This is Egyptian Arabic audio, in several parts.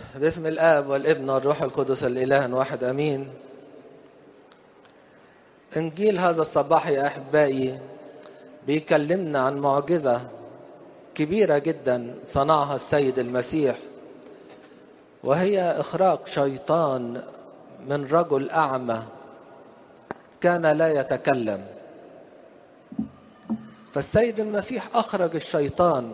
باسم الآب والابن والروح القدس الإله واحد أمين إنجيل هذا الصباح يا أحبائي بيكلمنا عن معجزة كبيرة جدا صنعها السيد المسيح وهي إخراج شيطان من رجل أعمى كان لا يتكلم فالسيد المسيح أخرج الشيطان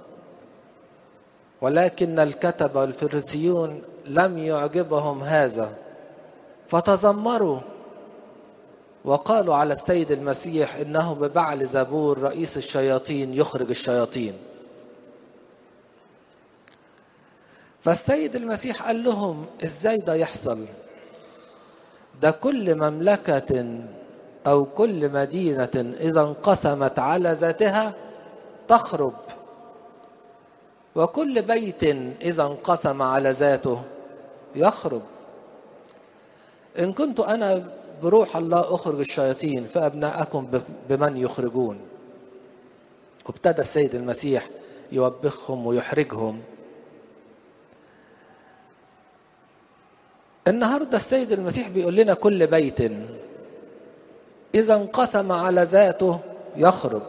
ولكن الكتبة والفريسيون لم يعجبهم هذا فتذمروا وقالوا على السيد المسيح انه ببعل زبور رئيس الشياطين يخرج الشياطين فالسيد المسيح قال لهم ازاي ده يحصل ده كل مملكة او كل مدينة اذا انقسمت على ذاتها تخرب وكل بيت إذا انقسم على ذاته يخرب إن كنت أنا بروح الله أخرج الشياطين فأبناءكم بمن يخرجون وابتدى السيد المسيح يوبخهم ويحرجهم النهارده السيد المسيح بيقول لنا كل بيت إذا انقسم على ذاته يخرب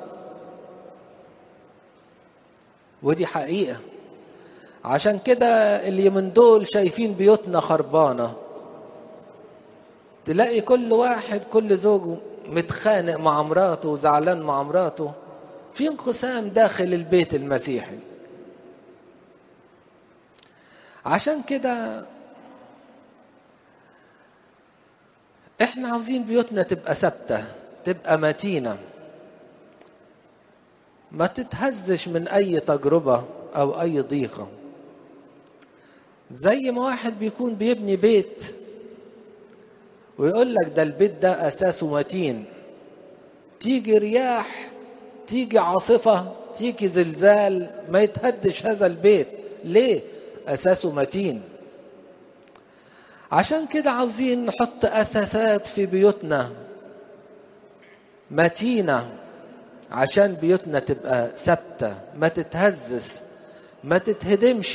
ودي حقيقة عشان كده اللي من دول شايفين بيوتنا خربانة تلاقي كل واحد كل زوج متخانق مع مراته وزعلان مع مراته في انقسام داخل البيت المسيحي عشان كده احنا عاوزين بيوتنا تبقى ثابتة تبقى متينة ما تتهزش من اي تجربة او اي ضيقة زي ما واحد بيكون بيبني بيت ويقول لك ده البيت ده اساسه متين تيجي رياح تيجي عاصفة تيجي زلزال ما يتهدش هذا البيت ليه اساسه متين عشان كده عاوزين نحط اساسات في بيوتنا متينه عشان بيوتنا تبقى ثابته ما تتهزز ما تتهدمش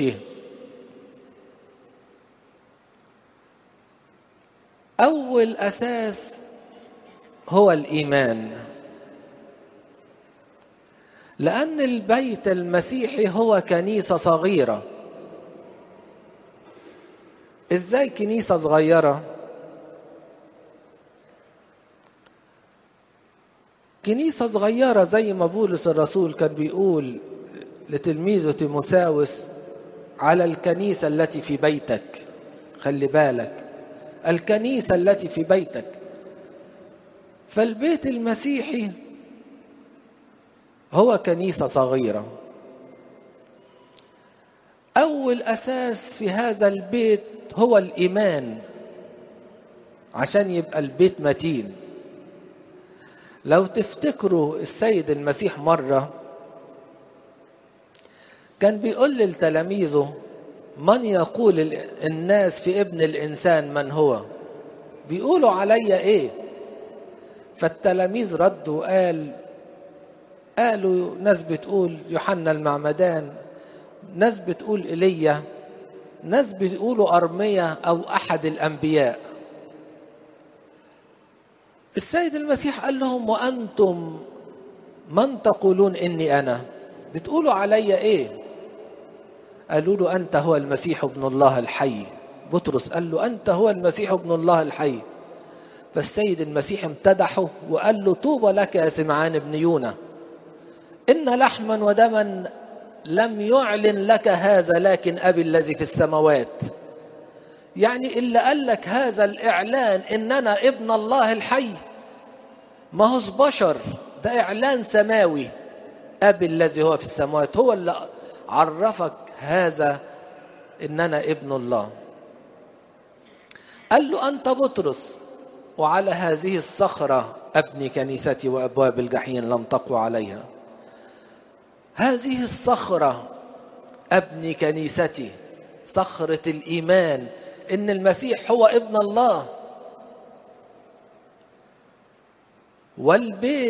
اول اساس هو الايمان لان البيت المسيحي هو كنيسه صغيره ازاي كنيسه صغيره كنيسة صغيرة زي ما بولس الرسول كان بيقول لتلميذه تيموساوس على الكنيسة التي في بيتك خلي بالك الكنيسة التي في بيتك فالبيت المسيحي هو كنيسة صغيرة أول أساس في هذا البيت هو الإيمان عشان يبقى البيت متين لو تفتكروا السيد المسيح مرة كان بيقول لتلاميذه من يقول الناس في ابن الإنسان من هو بيقولوا علي إيه فالتلاميذ ردوا قال قالوا ناس بتقول يوحنا المعمدان ناس بتقول ايليا ناس بيقولوا ارميا او احد الانبياء السيد المسيح قال لهم وانتم من تقولون اني انا بتقولوا علي ايه قالوا له انت هو المسيح ابن الله الحي بطرس قال له انت هو المسيح ابن الله الحي فالسيد المسيح امتدحه وقال له طوبى لك يا سمعان بن يونا ان لحما ودما لم يعلن لك هذا لكن ابي الذي في السماوات يعني اللي قال لك هذا الاعلان ان انا ابن الله الحي ما هوش بشر ده اعلان سماوي ابي الذي هو في السماوات هو اللي عرفك هذا ان انا ابن الله قال له انت بطرس وعلى هذه الصخره ابني كنيستي وابواب الجحيم لم تقوى عليها هذه الصخره ابني كنيستي صخره الايمان ان المسيح هو ابن الله والبيت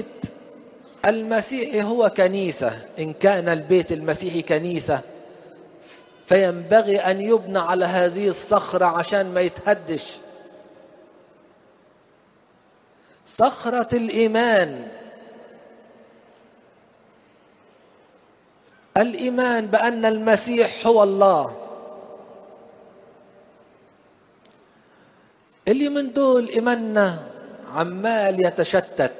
المسيحي هو كنيسه ان كان البيت المسيحي كنيسه فينبغي أن يبنى على هذه الصخرة عشان ما يتهدش صخرة الإيمان الإيمان بأن المسيح هو الله اللي من دول إيماننا عمال يتشتت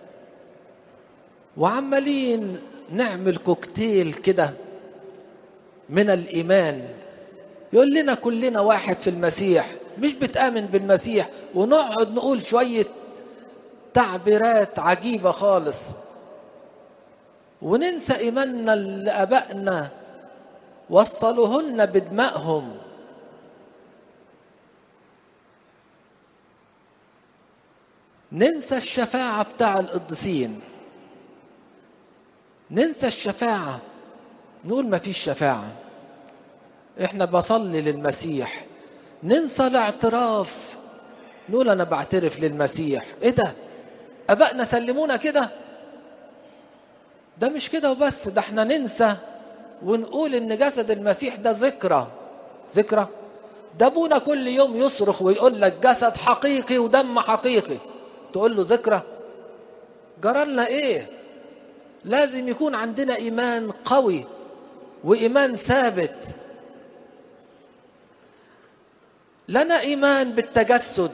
وعمالين نعمل كوكتيل كده من الإيمان يقول لنا كلنا واحد في المسيح مش بتآمن بالمسيح ونقعد نقول شوية تعبيرات عجيبة خالص وننسى إيماننا اللي أبائنا وصلوهن بدمائهم ننسى الشفاعة بتاع القديسين ننسى الشفاعة نقول ما فيش شفاعة احنا بصلي للمسيح ننسى الاعتراف نقول انا بعترف للمسيح ايه ده ابائنا سلمونا كده ده مش كده وبس ده احنا ننسى ونقول ان جسد المسيح ده ذكرى ذكرى ده ابونا كل يوم يصرخ ويقول لك جسد حقيقي ودم حقيقي تقول له ذكرى جرالنا ايه لازم يكون عندنا ايمان قوي وايمان ثابت لنا ايمان بالتجسد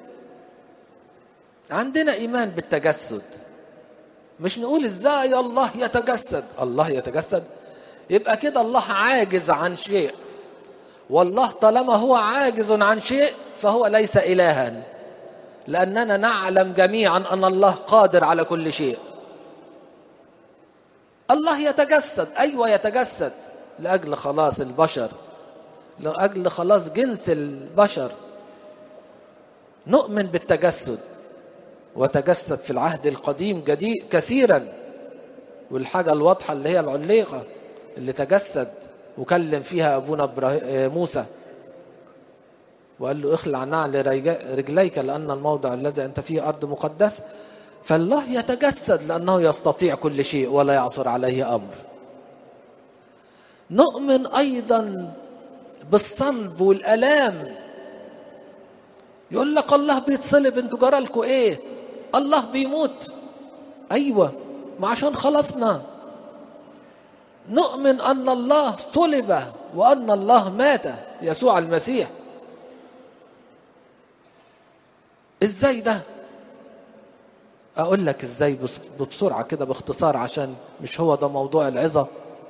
عندنا ايمان بالتجسد مش نقول ازاي الله يتجسد الله يتجسد يبقى كده الله عاجز عن شيء والله طالما هو عاجز عن شيء فهو ليس الها لاننا نعلم جميعا ان الله قادر على كل شيء الله يتجسد ايوه يتجسد لاجل خلاص البشر لاجل خلاص جنس البشر نؤمن بالتجسد وتجسد في العهد القديم جديد كثيرا والحاجه الواضحه اللي هي العليقه اللي تجسد وكلم فيها ابونا موسى وقال له اخلع نعل رجليك لان الموضع الذي انت فيه ارض مقدسه فالله يتجسد لانه يستطيع كل شيء ولا يعصر عليه امر نؤمن ايضا بالصلب والالام يقول لك الله بيتصلب انتوا جرالكوا ايه الله بيموت ايوه ما عشان خلصنا نؤمن ان الله صلب وان الله مات يسوع المسيح ازاي ده اقول لك ازاي بسرعه كده باختصار عشان مش هو ده موضوع العظه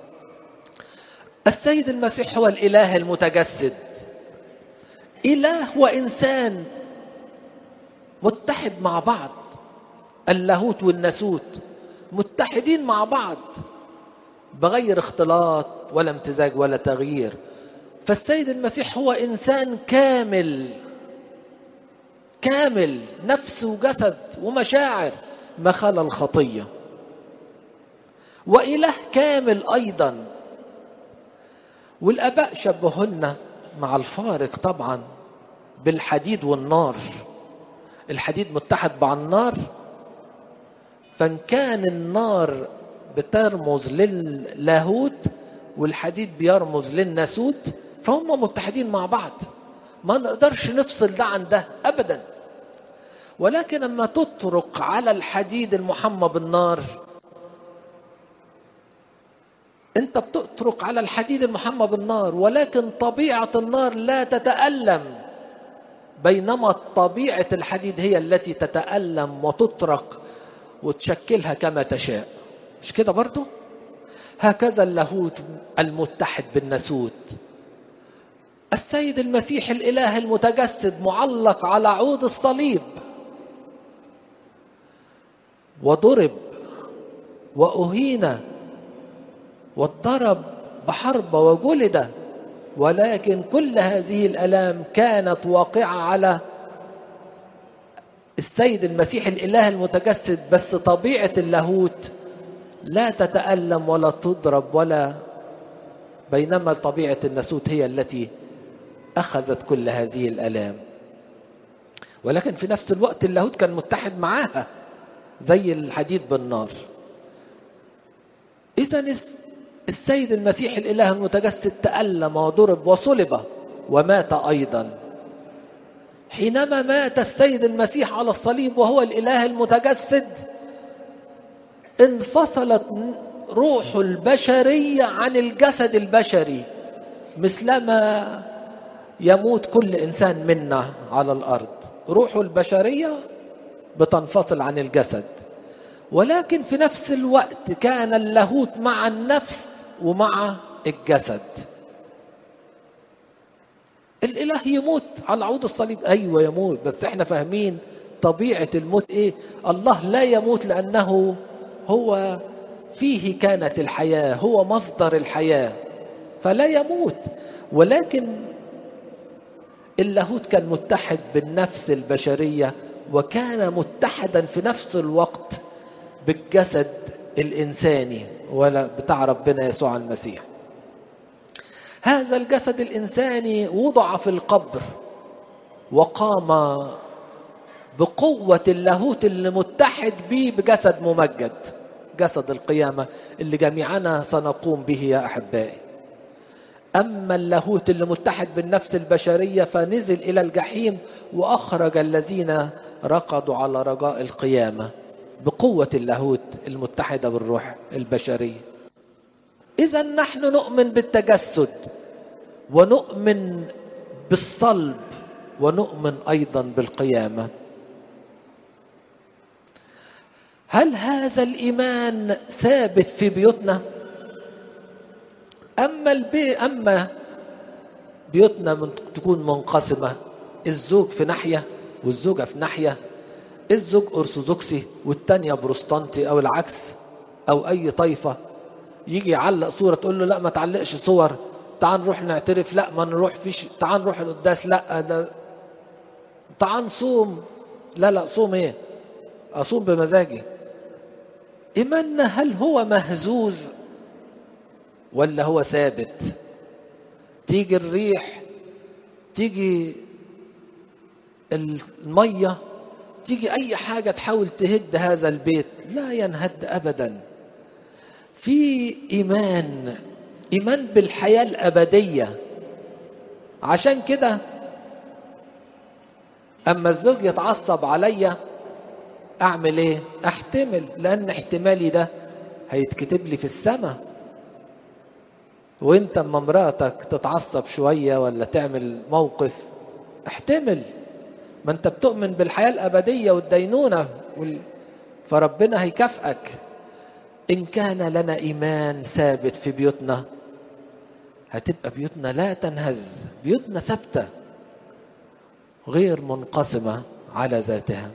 السيد المسيح هو الاله المتجسد اله وانسان متحد مع بعض اللاهوت والناسوت متحدين مع بعض بغير اختلاط ولا امتزاج ولا تغيير فالسيد المسيح هو انسان كامل كامل نفس وجسد ومشاعر ما خلا الخطيه واله كامل ايضا والاباء شبهنا مع الفارق طبعا بالحديد والنار الحديد متحد مع النار فان كان النار بترمز للاهوت والحديد بيرمز للناسوت فهم متحدين مع بعض ما نقدرش نفصل ده عن ده ابدا ولكن لما تطرق على الحديد المحمى بالنار انت بتطرق على الحديد المحمى بالنار ولكن طبيعه النار لا تتالم بينما طبيعه الحديد هي التي تتالم وتطرق وتشكلها كما تشاء مش كده برضو هكذا اللاهوت المتحد بالناسوت السيد المسيح الاله المتجسد معلق على عود الصليب وضرب واهين واتضرب بحربه وجلد ولكن كل هذه الالام كانت واقعه على السيد المسيح الاله المتجسد بس طبيعه اللاهوت لا تتالم ولا تضرب ولا بينما طبيعه الناسوت هي التي اخذت كل هذه الالام ولكن في نفس الوقت اللاهوت كان متحد معاها زي الحديد بالنار اذا السيد المسيح الإله المتجسد تألم وضرب وصلب ومات أيضا حينما مات السيد المسيح على الصليب وهو الإله المتجسد انفصلت روح البشرية عن الجسد البشري مثلما يموت كل إنسان منا على الأرض روح البشرية بتنفصل عن الجسد ولكن في نفس الوقت كان اللاهوت مع النفس ومع الجسد الاله يموت على عود الصليب ايوه يموت بس احنا فاهمين طبيعه الموت ايه الله لا يموت لانه هو فيه كانت الحياه هو مصدر الحياه فلا يموت ولكن اللاهوت كان متحد بالنفس البشريه وكان متحدا في نفس الوقت بالجسد الانساني ولا بتاع ربنا يسوع المسيح هذا الجسد الانساني وضع في القبر وقام بقوه اللاهوت اللي متحد به بجسد ممجد جسد القيامه اللي جميعنا سنقوم به يا احبائي اما اللاهوت اللي متحد بالنفس البشريه فنزل الى الجحيم واخرج الذين رقدوا على رجاء القيامه بقوه اللاهوت المتحده بالروح البشريه اذا نحن نؤمن بالتجسد ونؤمن بالصلب ونؤمن ايضا بالقيامه هل هذا الايمان ثابت في بيوتنا اما البي اما بيوتنا من تكون منقسمه الزوج في ناحيه والزوجه في ناحيه الزوج ارثوذكسي والتانيه بروستانتي او العكس او اي طائفه يجي يعلق صوره تقول له لا ما تعلقش صور تعال نروح نعترف لا ما نروح فيش تعال نروح القداس لا ده تعال نصوم لا لا صوم ايه اصوم بمزاجي ايماننا هل هو مهزوز ولا هو ثابت تيجي الريح تيجي الميه تيجي اي حاجه تحاول تهد هذا البيت لا ينهد ابدا في ايمان ايمان بالحياه الابديه عشان كده اما الزوج يتعصب عليا اعمل ايه احتمل لان احتمالي ده هيتكتب لي في السماء وانت اما مراتك تتعصب شويه ولا تعمل موقف احتمل ما انت بتؤمن بالحياه الابديه والدينونه وال... فربنا هيكافئك ان كان لنا ايمان ثابت في بيوتنا هتبقى بيوتنا لا تنهز بيوتنا ثابته غير منقسمه على ذاتها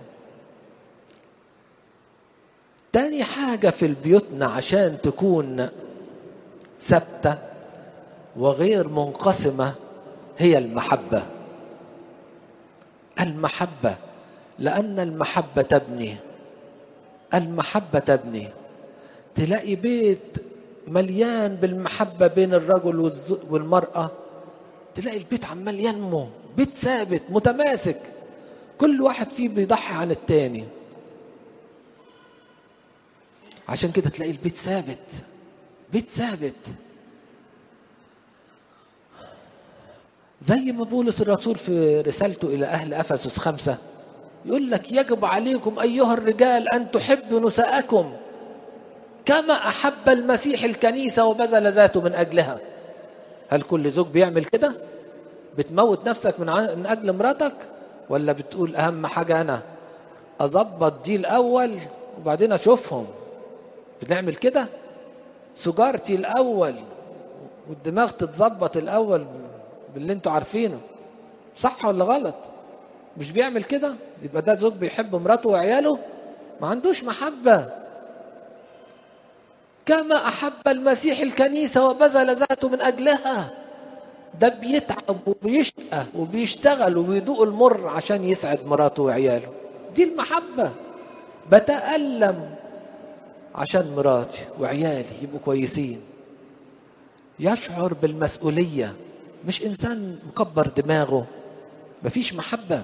تاني حاجه في بيوتنا عشان تكون ثابته وغير منقسمه هي المحبه المحبه لان المحبه تبني المحبه تبني تلاقي بيت مليان بالمحبه بين الرجل والمراه تلاقي البيت عمال ينمو بيت ثابت متماسك كل واحد فيه بيضحي عن التاني عشان كده تلاقي البيت ثابت بيت ثابت زي ما بولس الرسول في رسالته إلى أهل أفسس خمسة يقول لك يجب عليكم أيها الرجال أن تحبوا نساءكم كما أحب المسيح الكنيسة وبذل ذاته من أجلها هل كل زوج بيعمل كده بتموت نفسك من من أجل مراتك ولا بتقول أهم حاجة أنا أظبط دي الأول وبعدين أشوفهم بنعمل كده سجارتي الأول والدماغ تتظبط الأول باللي انتوا عارفينه صح ولا غلط مش بيعمل كده يبقى ده زوج بيحب مراته وعياله ما عندوش محبة كما أحب المسيح الكنيسة وبذل ذاته من أجلها ده بيتعب وبيشقى وبيشتغل وبيدوق المر عشان يسعد مراته وعياله دي المحبة بتألم عشان مراتي وعيالي يبقوا كويسين يشعر بالمسؤولية مش إنسان مكبر دماغه مفيش محبة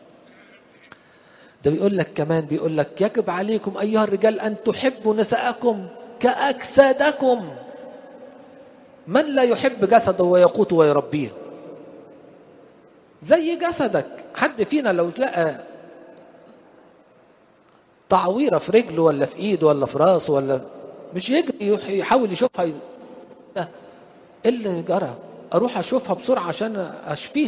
ده بيقول لك كمان بيقول لك يجب عليكم أيها الرجال أن تحبوا نساءكم كأجسادكم من لا يحب جسده ويقوته ويربيه زي جسدك حد فينا لو لقى تعويره في رجله ولا في ايده ولا في راسه ولا مش يجري يحاول يشوفها ايه اللي جرى اروح اشوفها بسرعه عشان اشفيها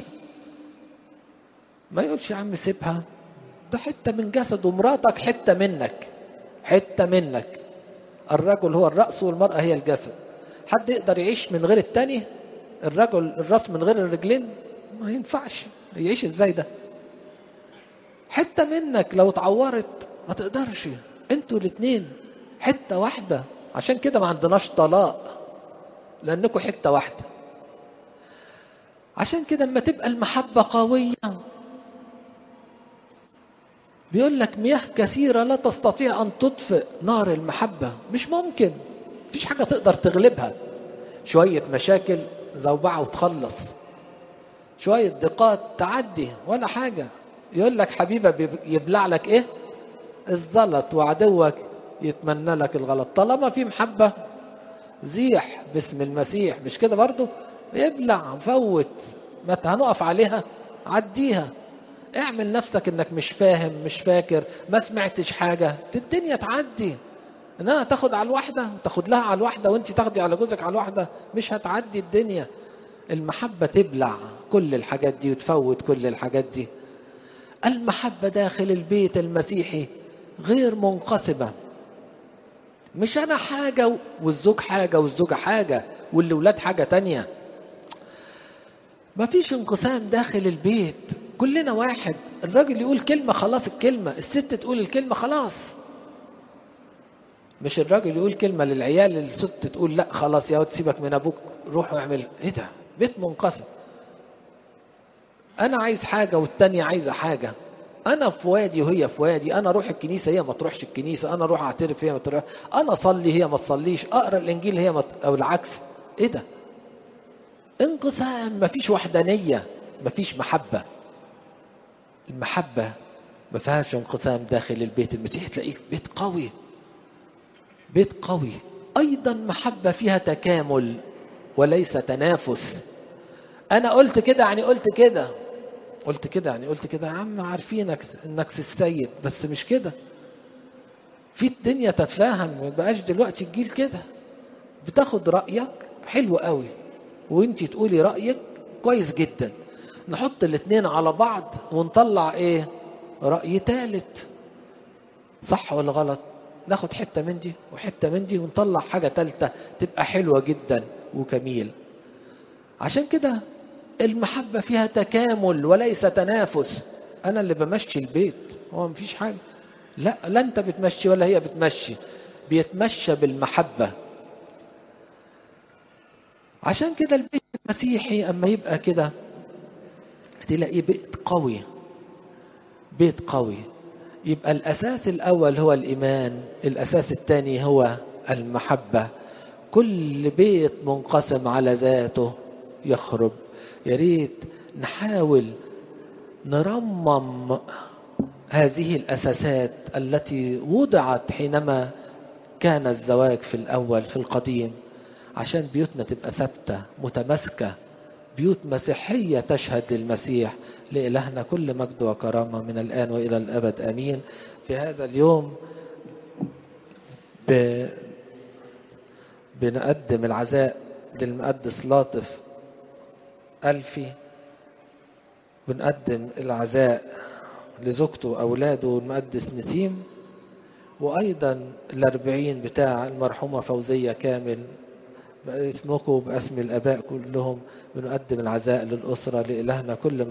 ما يقولش يا عم سيبها ده حته من جسد ومراتك حته منك حته منك الرجل هو الراس والمراه هي الجسد حد يقدر يعيش من غير التاني الرجل الراس من غير الرجلين ما ينفعش يعيش ازاي ده حته منك لو اتعورت ما تقدرش انتوا الاثنين حته واحده عشان كده ما عندناش طلاق لانكم حته واحده عشان كده اما تبقى المحبه قويه بيقول لك مياه كثيره لا تستطيع ان تطفئ نار المحبه مش ممكن مفيش حاجه تقدر تغلبها شويه مشاكل زوبعه وتخلص شويه ضيقات تعدي ولا حاجه يقول لك حبيبه يبلع لك ايه الزلط وعدوك يتمنى لك الغلط طالما في محبه زيح باسم المسيح مش كده برضو ابلع فوت ما هنقف عليها عديها اعمل نفسك انك مش فاهم مش فاكر ما سمعتش حاجة الدنيا تعدي انها تاخد على الواحدة وتاخد لها على الواحدة وانت تاخدي على جوزك على الواحدة مش هتعدي الدنيا المحبة تبلع كل الحاجات دي وتفوت كل الحاجات دي المحبة داخل البيت المسيحي غير منقسمة مش أنا حاجة والزوج حاجة والزوجة حاجة والأولاد حاجة تانية مفيش انقسام داخل البيت كلنا واحد الراجل يقول كلمة خلاص الكلمة الست تقول الكلمة خلاص مش الراجل يقول كلمة للعيال الست تقول لا خلاص يا واد سيبك من أبوك روح واعمل إيه ده بيت منقسم أنا عايز حاجة والتانية عايزة حاجة انا في وادي وهي في وادي انا اروح الكنيسه هي ما تروحش الكنيسه انا اروح اعترف هي ما تروح انا اصلي هي ما تصليش اقرا الانجيل هي ما او العكس ايه ده انقسام مفيش وحدانيه مفيش محبه المحبه ما فيهاش انقسام داخل البيت المسيحي تلاقيه بيت قوي بيت قوي ايضا محبه فيها تكامل وليس تنافس انا قلت كده يعني قلت كده قلت كده يعني قلت كده يا عم عارفينك انك السيد بس مش كده في الدنيا تتفاهم ما بقاش دلوقتي الجيل كده بتاخد رايك حلو قوي وانت تقولي رايك كويس جدا نحط الاثنين على بعض ونطلع ايه راي ثالث صح ولا غلط ناخد حته من دي وحته من دي ونطلع حاجه ثالثه تبقى حلوه جدا وجميل عشان كده المحبة فيها تكامل وليس تنافس أنا اللي بمشي البيت هو مفيش حاجة لا لا أنت بتمشي ولا هي بتمشي بيتمشى بالمحبة عشان كده البيت المسيحي أما يبقى كده تلاقيه بيت قوي بيت قوي يبقى الأساس الأول هو الإيمان الأساس الثاني هو المحبة كل بيت منقسم على ذاته يخرب يا ريت نحاول نرمم هذه الاساسات التي وضعت حينما كان الزواج في الاول في القديم عشان بيوتنا تبقى ثابته متماسكه بيوت مسيحيه تشهد للمسيح لالهنا كل مجد وكرامه من الان والى الابد امين في هذا اليوم ب... بنقدم العزاء للمقدس لاطف ألفي بنقدم العزاء لزوجته وأولاده المقدس نسيم وأيضا الأربعين بتاع المرحومة فوزية كامل باسمكم وباسم الآباء كلهم بنقدم العزاء للأسرة لإلهنا كل